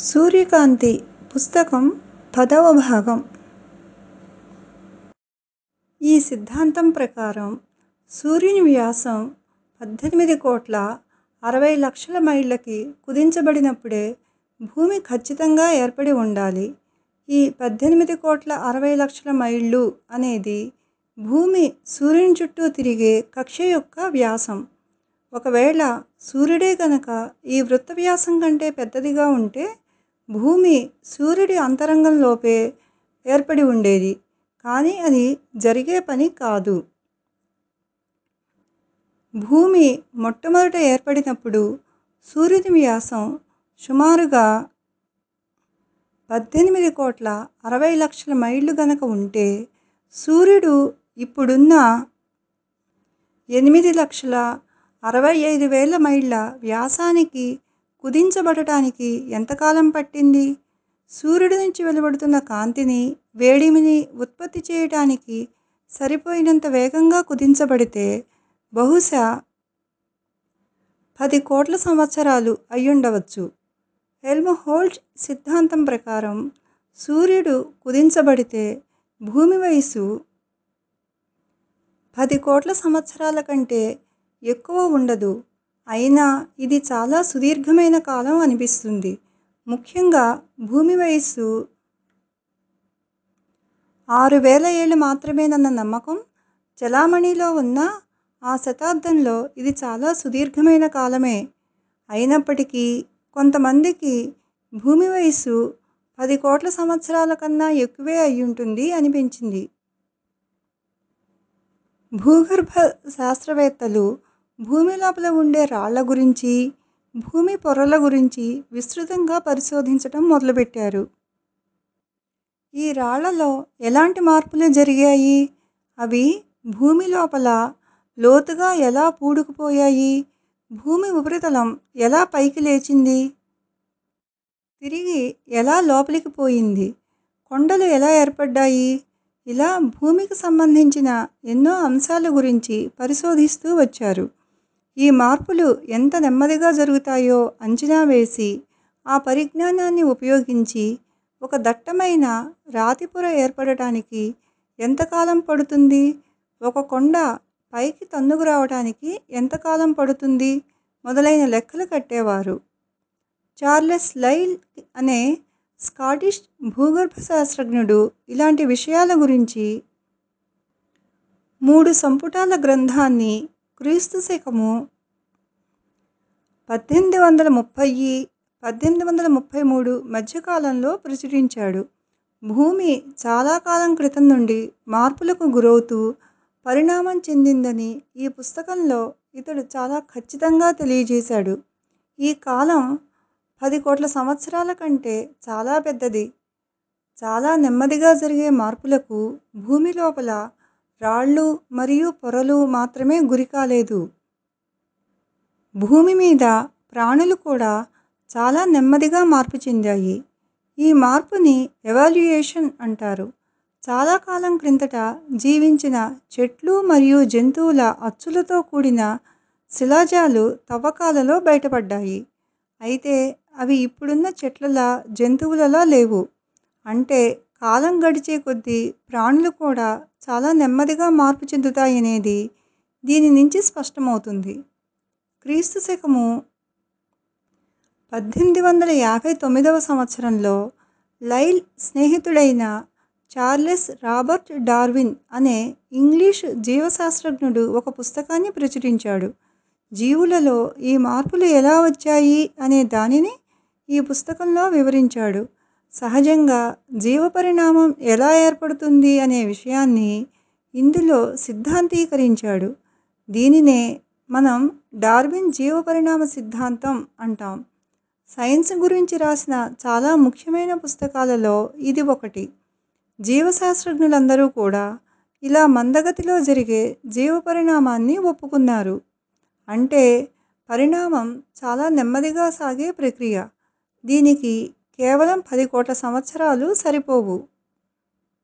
సూర్యకాంతి పుస్తకం పదవ భాగం ఈ సిద్ధాంతం ప్రకారం సూర్యుని వ్యాసం పద్దెనిమిది కోట్ల అరవై లక్షల మైళ్ళకి కుదించబడినప్పుడే భూమి ఖచ్చితంగా ఏర్పడి ఉండాలి. ఈ పద్దెనిమిది కోట్ల అరవై లక్షల మైళ్ళు అనేది భూమి సూర్యుని చుట్టూ తిరిగే కక్ష్య యొక్క వ్యాసం. ఒకవేళ సూర్యుడే గనక ఈ వృత్త వ్యాసం కంటే పెద్దదిగా ఉంటే భూమి సూర్యుడి అంతరంగంలోపే ఏర్పడి ఉండేది. కానీ అది జరిగే పని కాదు. భూమి మొట్టమొదట ఏర్పడినప్పుడు సూర్యుని వ్యాసం సుమారుగా పద్దెనిమిది కోట్ల అరవై లక్షల మైళ్ళు గనక ఉంటే సూర్యుడు ఇప్పుడున్న ఎనిమిది లక్షల అరవై ఐదు వేల మైళ్ళ వ్యాసానికి కుదించబడటానికి ఎంతకాలం పట్టింది? సూర్యుడి నుంచి వెలువడుతున్న కాంతిని, వేడిమిని ఉత్పత్తి చేయటానికి సరిపోయినంత వేగంగా కుదించబడితే బహుశా పది కోట్ల సంవత్సరాలు అయ్యుండవచ్చు. హెల్మ్హోల్ట్జ్ సిద్ధాంతం ప్రకారం సూర్యుడు కుదించబడితే భూమి వయస్సు పది కోట్ల సంవత్సరాల కంటే ఎక్కువ ఉండదు. అయినా ఇది చాలా సుదీర్ఘమైన కాలం అనిపిస్తుంది. ముఖ్యంగా భూమి వయస్సు ఆరు వేల ఏళ్ళు మాత్రమేనన్న నమ్మకం చెలామణిలో ఉన్న ఆ శతాబ్దంలో ఇది చాలా సుదీర్ఘమైన కాలమే. అయినప్పటికీ కొంతమందికి భూమి వయస్సు పది కోట్ల సంవత్సరాల కన్నా ఎక్కువే అయ్యుంటుంది అనిపించింది. భూగర్భ శాస్త్రవేత్తలు భూమి లోపల ఉండే రాళ్ళ గురించి, భూమి పొరల గురించి విస్తృతంగా పరిశోధించటం మొదలుపెట్టారు. ఈ రాళ్ళలో ఎలాంటి మార్పులు జరిగాయి? అవి భూమి లోపల లోతుగా ఎలా పూడుకుపోయాయి? భూమి ఉపరితలం ఎలా పైకి లేచింది? తిరిగి ఎలా లోపలికి పోయింది? కొండలు ఎలా ఏర్పడ్డాయి? ఇలా భూమికి సంబంధించిన ఎన్నో అంశాల గురించి పరిశోధిస్తూ వచ్చారు. ఈ మార్పులు ఎంత నెమ్మదిగా జరుగుతాయో అంచనా వేసి ఆ పరిజ్ఞానాన్ని ఉపయోగించి ఒక దట్టమైన రాతి పొర ఏర్పడటానికి ఎంతకాలం పడుతుంది? ఒక కొండ పైకి తన్నుకు రావటానికి ఎంతకాలం పడుతుంది? మొదలైన లెక్కలు కట్టేవారు. చార్లెస్ లైల్ అనే స్కాటిష్ భూగర్భ శాస్త్రజ్ఞుడు ఇలాంటి విషయాల గురించి మూడు సంపుటాల గ్రంథాన్ని క్రీస్తు శకము పద్దెనిమిది వందల ముప్పయి, పద్దెనిమిది వందల ముప్పై మూడు మధ్యకాలంలో ప్రచురించాడు. భూమి చాలా కాలం క్రితం నుండి మార్పులకు గురవుతూ పరిణామం చెందిందని ఈ పుస్తకంలో ఇతడు చాలా ఖచ్చితంగా తెలియజేశాడు. ఈ కాలం పది కోట్ల సంవత్సరాల కంటే చాలా పెద్దది. చాలా నెమ్మదిగా జరిగే మార్పులకు భూమి లోపల రాళ్ళు మరియు పొరలు మాత్రమే గురికాలేదు. భూమి మీద ప్రాణులు కూడా చాలా నెమ్మదిగా మార్పు చెందాయి. ఈ మార్పుని ఎవల్యూయేషన్ అంటారు. చాలా కాలం క్రిందట జీవించిన చెట్లు మరియు జంతువుల అచ్చులతో కూడిన శిలాజాలు తవ్వకాలలో బయటపడ్డాయి. అయితే అవి ఇప్పుడున్న చెట్లలా, జంతువులలా లేవు. అంటే కాలం గడిచే కొద్దీ ప్రాణులు కూడా చాలా నెమ్మదిగా మార్పు చెందుతాయనేది దీని నుంచి స్పష్టమవుతుంది. క్రీస్తు శకము పద్దెనిమిది వందల యాభై తొమ్మిదివ సంవత్సరంలో లైల్ స్నేహితుడైన చార్లెస్ రాబర్ట్ డార్విన్ అనే ఇంగ్లీషు జీవశాస్త్రజ్ఞుడు ఒక పుస్తకాన్ని ప్రచురించాడు. జీవులలో ఈ మార్పులు ఎలా వచ్చాయి అనే దానిని ఈ పుస్తకంలో వివరించాడు. సహజంగా జీవ పరిణామం ఎలా ఏర్పడుతుంది అనే విషయాన్ని ఇందులో సిద్ధాంతీకరించాడు. దీనినే మనం డార్విన్ జీవ పరిణామ సిద్ధాంతం అంటాం. సైన్స్ గురించి రాసిన చాలా ముఖ్యమైన పుస్తకాలలో ఇది ఒకటి. జీవశాస్త్రజ్ఞులందరూ కూడా ఇలా మందగతిలో జరిగే జీవ పరిణామాన్ని ఒప్పుకున్నారు. అంటే పరిణామం చాలా నెమ్మదిగా సాగే ప్రక్రియ. దీనికి కేవలం పది కోట్ల సంవత్సరాలు సరిపోవు.